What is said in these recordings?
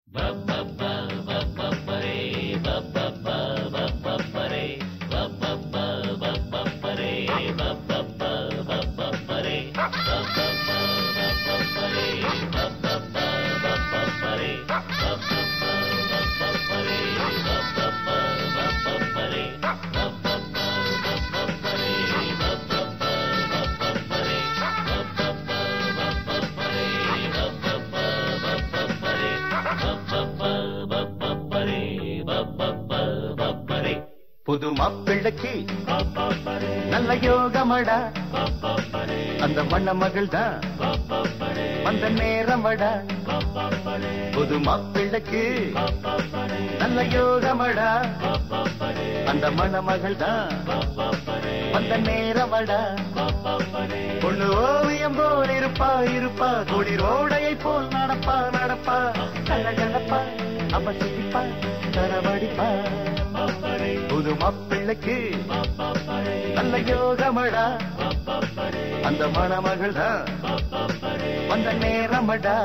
புது மாப்பிள்ளைக்கு நல்ல யோகமடா அந்த மண்ண மகள் தான் வந்த நேரமடா புது மாப்பிள்ளைக்கு நல்ல யோகமடா அந்த மணமகள் தான் வந்த நேரமடா பொண்ணு ஓவியம் போல் இருப்பா இருப்பா குளிரோடையை போல் நடப்பா நடப்பா கல கலப்பா அவ சிரிப்பா கரவடிப்பா புது மாப்பிள்ளைக்கு நல்ல யோகமடா அந்த மணமகள் தான் வந்த நேரமடா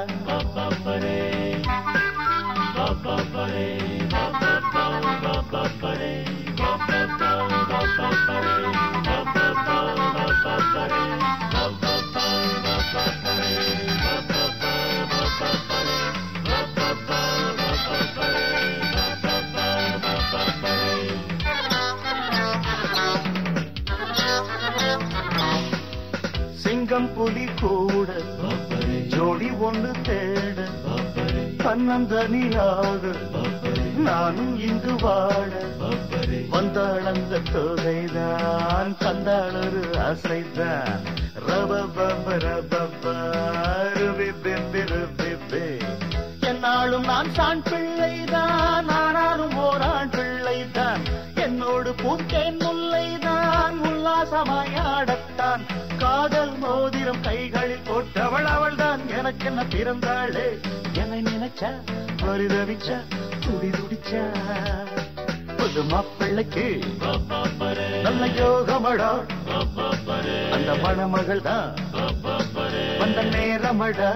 சிங்கம் புலி கூட ஜோடி ஒன்று தேட தன்னந்தனியாக நானும் இங்கு வாழ வந்தாள் அந்த தொகைதான் தந்தாளொரு அசைதான் ரபபப ரபப ருபிபிபி ருபிபி. என்னாலும் நான் சான் பிள்ளைதான் ஆனாலும் ஓரான் பிள்ளைதான் என்னோடு பூத்தேன் முல்லைதான் உல்லாசமாயாடத்தான் காதல் மோதிரம் கைகளில் போட்டவள் அவள்தான் எனக்கு என்ன பிறந்தாளே என்னை நினைச்சா பரிதவிச்சா துடி துடிச்சா புது மாப்பிள்ளைக்கு நல்ல யோகமடா அந்த மணமகள் தான் வந்த நேரமடா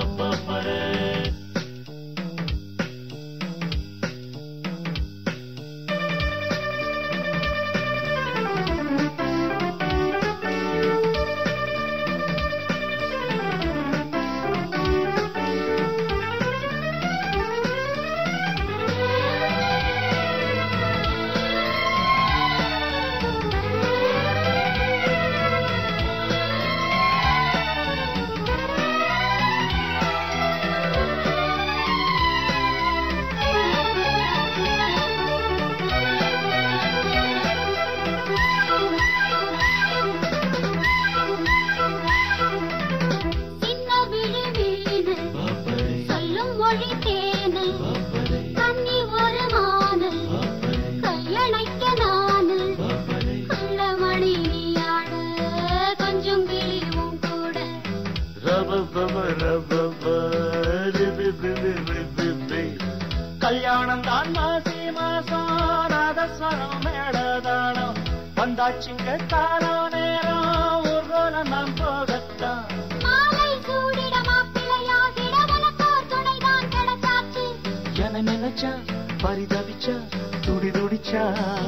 சின்ன விழி வீணு சொல்லும் மொழி தேனு கன்னி ஒரு மானு கையணைக்க நானு கள்ளமணி நீயாடு கொஞ்சம் கிளியும் கூட ரபபப ரபப ரிபிபிபி ரிபிபி. கல்யாணம் தான் மாசி மாசம் நாதஸ்வரம் மேளதாளம் வந்தாச்சுங்க காலோ நேரம் ஊர்வலம் நாம் போகத்தான் மாலை சூடிட மாப்பிள்ளையாகிட உனக்கோர் துணைதான் கிடைச்சாச்சு என நினைச்சா பரிதவிச்சா துடி துடிச்சா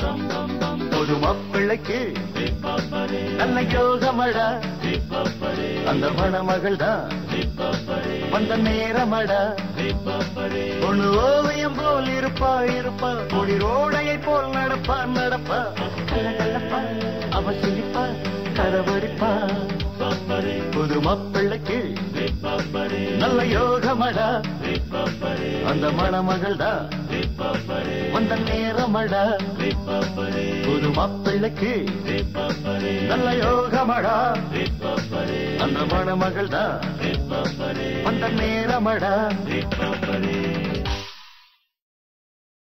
ஒரு மாப்பிள்ளைக்கு நல்ல யோகமடா அந்த மணமகள் தான் வந்த நேரமடா பொண்ணு ஓவியம் போல் இருப்பா இருப்பா குளிரோடையை போல் நடப்பா நடப்பா கலகலப்பா அவ சிரிப்பா கரவரிப்பா புது மாப்பிள்ளைக்கு நல்ல யோகமடா அந்த மணமகள் தான் வந்த நேரமடா புது மாப்பிள்ளைக்கு நல்ல யோகமடா அந்த மணமகள் தான் வந்த நேரமடா